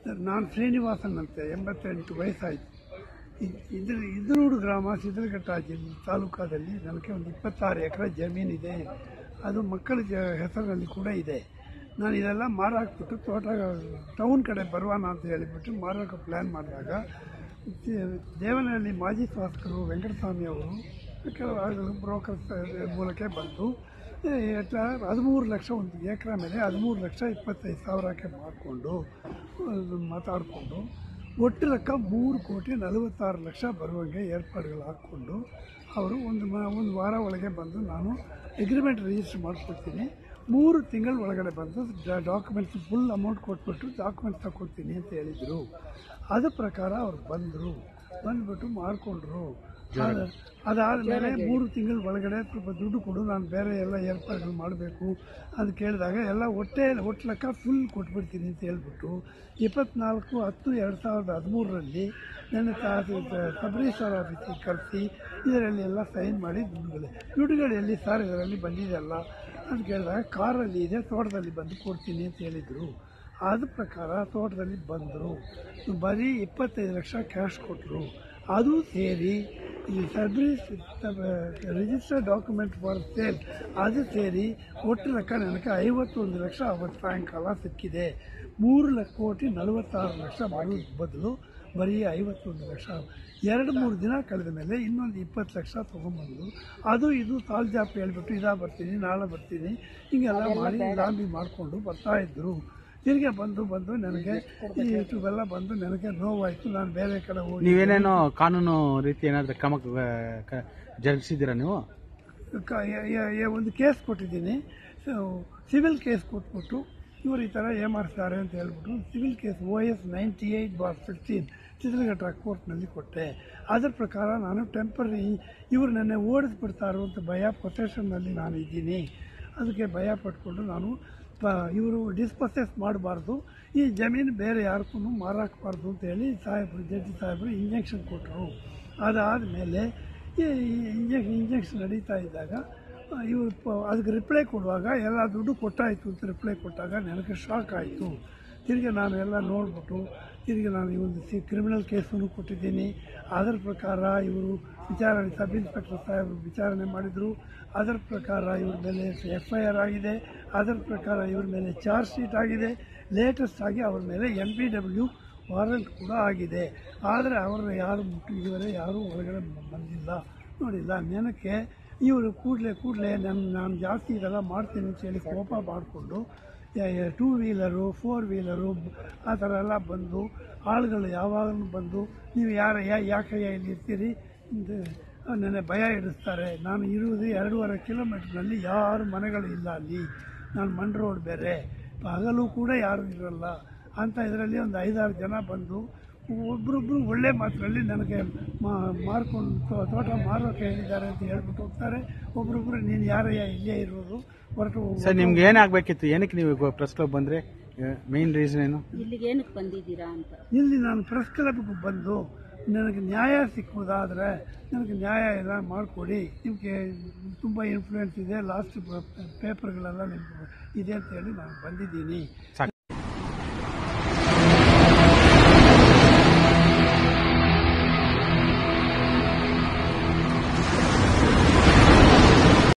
ನಾನು ಶ್ರೀನಿವಾಸನ್ ಅಂತೆ ಎಂಬತ್ತೆಂಟು ವಯಸ್ಸಾಯಿತು ಇದ್- ಇದ್ರ ಇದ್ರೂಡು ಗ್ರಾಮ ಸಿದ್ರಘಟ್ಟ ಜಿಲ್ಲೆ ತಾಲೂಕಾದಲ್ಲಿ ನನಗೆ ಒಂದು ಇಪ್ಪತ್ತಾರು ಎಕರೆ ಜಮೀನಿದೆ ಅದು ಮಕ್ಕಳ ಜ ಹೆಸರಿನಲ್ಲಿ ಕೂಡ ಇದೆ ನಾನು ಇದೆಲ್ಲ ಮಾರಾಕ್ಬಿಟ್ಟು ತೋಟ ಟೌನ್ ಕಡೆ ಬರುವಾನ ಅಂತ ಹೇಳಿಬಿಟ್ಟು ಮಾರೋಕೆ ಪ್ಲ್ಯಾನ್ ಮಾಡಿದಾಗ ದೇ- ದೇವನಹಳ್ಳಿ ಮಾಜಿ ಶಾಸಕರು ವೆಂಕಟಸ್ವಾಮಿ ಅವರು ಕೆಲವು ಬ್ರೋಕರ್ ಮೂಲಕ ಬಂದು ಹದಿಮೂರು ಲಕ್ಷ ಒಂದು ಎಕರೆ ಮೇಲೆ ಹದಿಮೂರು ಲಕ್ಷ ಇಪ್ಪತ್ತೈದು ಸಾವಿರಕ್ಕೆ ಮಾಡಿಕೊಂಡು ಮಾತಾಡಿಕೊಂಡು ಒಟ್ಟು ಲೆಕ್ಕ ಮೂರು ಕೋಟಿ ನಲವತ್ತಾರು ಲಕ್ಷ ಬರುವಂಗೆ ಏರ್ಪಾಡುಗಳು ಹಾಕ್ಕೊಂಡು ಅವರು ಒಂದು ಮ ಒಂದು ವಾರ ಒಳಗೆ ಬಂದು ನಾನು ಅಗ್ರಿಮೆಂಟ್ ರಿಜಿಸ್ಟರ್ ಮಾಡಿಕೊಡ್ತೀನಿ ಮೂರು ತಿಂಗಳ ಒಳಗಡೆ ಬಂದು ಡಾಕ್ಯುಮೆಂಟ್ಸ್ ಫುಲ್ ಅಮೌಂಟ್ ಕೊಟ್ಬಿಟ್ಟು ಡಾಕ್ಯುಮೆಂಟ್ಸ್ ತಗೊಡ್ತೀನಿ ಅಂತ ಹೇಳಿದರು ಅದ್ರ ಪ್ರಕಾರ ಅವ್ರು ಬಂದರು ಬಂದ್ಬಿಟ್ಟು ಮಾಡಿಕೊಂಡ್ರು ಅದಾದಮೇಲೆ ಮೂರು ತಿಂಗಳ ಒಳಗಡೆ ಸ್ವಲ್ಪ ದುಡ್ಡು ಕೊಡು ನಾನು ಬೇರೆ ಎಲ್ಲ ಏರ್ಪಾಡುಗಳು ಮಾಡಬೇಕು ಅಂತ ಕೇಳಿದಾಗ ಎಲ್ಲ ಒಟ್ಟೆ ಒಟ್ಟು ಲೆಕ್ಕ ಫುಲ್ ಕೊಟ್ಬಿಡ್ತೀನಿ ಅಂತ ಹೇಳ್ಬಿಟ್ಟು ಇಪ್ಪತ್ನಾಲ್ಕು ಹತ್ತು ಎರಡು ಸಾವಿರದ ಹದಿಮೂರರಲ್ಲಿ ನನ್ನ ಸಬ್ ರಿಜಿಸ್ಟರ್ ಆಫೀಸಿಗೆ ಕರೆಸಿ ಇದರಲ್ಲಿ ಎಲ್ಲ ಸೈನ್ ಮಾಡಿ ದುಡ್ಡುಗಳು ದುಡ್ಡುಗಳು ಎಲ್ಲಿ ಸರ್ ಇದರಲ್ಲಿ ಬಂದಿದೆಯಲ್ಲ ಅಂತ ಕೇಳಿದಾಗ ಕಾರಲ್ಲಿ ಇದೆ ತೋಟದಲ್ಲಿ ಬಂದು ಕೊಡ್ತೀನಿ ಅಂತ ಹೇಳಿದರು ಅದ ಪ್ರಕಾರ ತೋಟದಲ್ಲಿ ಬಂದರು ಬರೀ ಇಪ್ಪತ್ತೈದು ಲಕ್ಷ ಕ್ಯಾಶ್ ಕೊಟ್ಟರು ಅದು ಸೇರಿ ಈ service register document for sale ಅದು ಸೇರಿ ಒಟ್ಟು ಲೆಕ್ಕ ನನಗೆ ಐವತ್ತೊಂದು ಲಕ್ಷ ಅವತ್ತು ಸಾಯಂಕಾಲ ಸಿಕ್ಕಿದೆ ಮೂರು ಲಕ್ಷ ಕೋಟಿ ನಲವತ್ತಾರು ಲಕ್ಷ ಬರೋ ಬದಲು ಬರೀ ಐವತ್ತೊಂದು ಲಕ್ಷ ಎರಡು ಮೂರು ದಿನ ಕಳೆದ ಮೇಲೆ ಇನ್ನೊಂದು ಇಪ್ಪತ್ತು ಲಕ್ಷ ತೊಗೊಂಬಂದು ಅದು ಇದು ಸಾಲ್ ಜಾಪ್ ಹೇಳ್ಬಿಟ್ಟು ಇದಾ ಬರ್ತೀನಿ ನಾಳೆ ಬರ್ತೀನಿ ಹಿಂಗೆಲ್ಲ ಮಾಡಿ ಲಾಂಬಿ ಮಾಡಿಕೊಂಡು ಬರ್ತಾಯಿದ್ರು ತಿರುಗಿ ಬಂದು ಬಂದು ನನಗೆ ಈ ಇವೆಲ್ಲ ಬಂದು ನನಗೆ ನೋವಾಯಿತು ನಾನು ಬೇರೆ ಕಡೆ ಹೋಗಿ ನೀವೇನೇನೋ ಕಾನೂನು ರೀತಿ ಏನಾದ್ರೂ ಕ್ರಮ ಕ- ಜರುಗಿಸಿದ್ದೀರಾ ನೀವು ಕ- ಯ- ಯ- ಯ- ಒಂದು ಕೇಸ್ ಕೊಟ್ಟಿದ್ದೀನಿ ಸಿವಿಲ್ ಕೇಸ್ ಕೊಟ್ಬಿಟ್ಟು ಇವರು ಈ ಥರ ಏಮಾರಿಸ್ತಾರೆ ಅಂತ ಹೇಳ್ಬಿಟ್ಟು civil case O S ninety eight bar fifteen Chitraghatta ಕೋರ್ಟ್ನಲ್ಲಿ ಕೊಟ್ಟೆ ಅದರ ಪ್ರಕಾರ ನಾನು ಟೆಂಪರರಿ ಇವರು ನೆನ್ನೆ ಓಡಿಸ್ಬಿಡ್ತಾರೋ ಅಂತ ಭಯ ಪ್ರೊಸೆಷನ್ನಲ್ಲಿ ನಾನು ಇದ್ದೀನಿ ಅದಕ್ಕೆ ಭಯ ಪಟ್ಕೊಂಡು ನಾನು ಪ ಇವರು ಡಿಸ್ಪೊಸೆಸ್ ಮಾಡಬಾರ್ದು ಈ ಜಮೀನು ಬೇರೆ ಯಾರಿಗೂ ಮಾರಾಕಬಾರ್ದು ಅಂತ ಹೇಳಿ ಸಾಹೇಬರು ಜಡ್ಜಿ ಸಾಹೇಬರು ಇಂಜೆಕ್ಷನ್ ಕೊಟ್ಟರು ಅದಾದಮೇಲೆ ಈ ಇಂಜೆಕ್ಷನ್ ಇಂಜೆಕ್ಷನ್ ನಡೀತಾ ಇದ್ದಾಗ ಆ, ಇವರು ಪ- ಅದಕ್ಕೆ ರಿಪ್ಲೈ ಕೊಡುವಾಗ ಎಲ್ಲ ದುಡ್ಡು ಕೊಟ್ಟಾಯಿತು ಅಂತ ರಿಪ್ಲೈ ಕೊಟ್ಟಾಗ ನನಗೆ ಶಾಕ್ ಆಯಿತು ತಿರುಗಿ ನಾನು ಎಲ್ಲ ನೋಡಿಬಿಟ್ಟು ತಿರುಗಿ ನಾನು ಈ ಒಂದು ಸಿ ಕ್ರಿಮಿನಲ್ ಕೇಸನ್ನು ಕೊಟ್ಟಿದ್ದೀನಿ ಅದರ ಪ್ರಕಾರ ಇವರು ವಿಚಾರಣೆ ಸಬ್ ಇನ್ಸ್ಪೆಕ್ಟರ್ ಸಾಹೇಬರು ವಿಚಾರಣೆ ಮಾಡಿದರು ಅದರ ಪ್ರಕಾರ ಇವ್ರ ಮೇಲೆ ಎಫ್ ಐ ಆರ್ ಆಗಿದೆ ಅದರ ಪ್ರಕಾರ ಇವ್ರ ಮೇಲೆ ಚಾರ್ಜ್ ಶೀಟ್ ಆಗಿದೆ ಲೇಟೆಸ್ಟ್ ಆಗಿ ಅವ್ರ ಮೇಲೆ ಎನ್ ಪಿ ಡಬ್ಲ್ಯೂ ವಾರೆಂಟ್ ಕೂಡ ಆಗಿದೆ ಆದರೆ ಅವರ ಯಾರು ಮುಟ್ಟು ಇದುವರೆ ಯಾರೂ ಹೊರಗಡೆ ಬಂದಿಲ್ಲ ನೋಡಿಲ್ಲ ನೆನಕ್ಕೆ ಇವರು ಕೂಡಲೇ ಕೂಡಲೇ ನನ್ನ ನಾನು ಜಾಸ್ತಿ ಇದೆಲ್ಲ ಮಾಡ್ತೀನಿ ಅಂತ ಹೇಳಿ ಕೋಪ ಮಾಡಿಕೊಂಡು ಟೂ ವೀಲರು ಫೋರ್ ವೀಲರು ಆ ಥರ ಎಲ್ಲ ಬಂದು ಆಳುಗಳು ಯಾವಾಗಲೂ ಬಂದು ನೀವು ಯಾರ ಯಾ- ಯಾಕೆ ಇಲ್ಲಿ ಇರ್ತೀರಿ ಅಂತ ನನಗೆ ಭಯ ಇಡಿಸ್ತಾರೆ ನಾನು ಇರುವುದು ಎರಡೂವರೆ ಕಿಲೋಮೀಟ್ರ್ನಲ್ಲಿ ಯಾರು ಮನೆಗಳು ಇಲ್ಲ ಅಲ್ಲಿ ನಾನು ಮಣ್ ರೋಡ್ ಬೇರೆ ಹಗಲು ಕೂಡ ಯಾರೂ ಇರಲ್ಲ ಅಂತ ಇದರಲ್ಲಿ ಒಂದು ಐದಾರು ಜನ ಬಂದು ಒಬ್ರೊಬ್ರು ಒಳ್ಳೆ ಮಾತಿನಲ್ಲಿ ನನಗೆ ಮಾರ್ಕೊಂಡು ತೋ- ತೋಟ ಮಾರೋಕೆ ಹೇಳಿದ್ದಾರೆ ಅಂತ ಹೇಳ್ಬಿಟ್ಟು ಹೋಗ್ತಾರೆ ಒಬ್ರೊಬ್ರು ನೀನು ಯಾರಯ್ಯ ಇಲ್ಲೇ ಇರೋದು ಹೊರಟು ಸರ್ ನಿಮ್ಗೆ ಏನಾಗಬೇಕಿತ್ತು ಏನಕ್ಕೆ ನೀವು ಪ್ರೆಸ್ ಕ್ಲಬ್ ಬಂದ್ರೆ ಮೇನ್ ರೀಸನ್ ಏನು ಇಲ್ಲಿಗೆ ಏನಕ್ಕೆ ಬಂದಿದ್ದೀರಾ ಅಂತ ಇಲ್ಲಿ ನಾನು ಪ್ರೆಸ್ ಕ್ಲಬ್ಗೆ ಬಂದು ನನಗೆ ನ್ಯಾಯ ಸಿಕ್ಕುವುದಾದರೆ ನನಗೆ ನ್ಯಾಯ ಎಲ್ಲ ಮಾಡಿಕೊಡಿ ನಿಮಗೆ ತುಂಬ ಇನ್ಫ್ಲೂಯೆನ್ಸ್ ಇದೆ ಲಾಸ್ಟ್ ಪೇಪರ್ಗಳೆಲ್ಲ ನಿಮ್ಗೆ ಇದೆ ಅಂತ ಹೇಳಿ ನಾನು ಬಂದಿದ್ದೀನಿ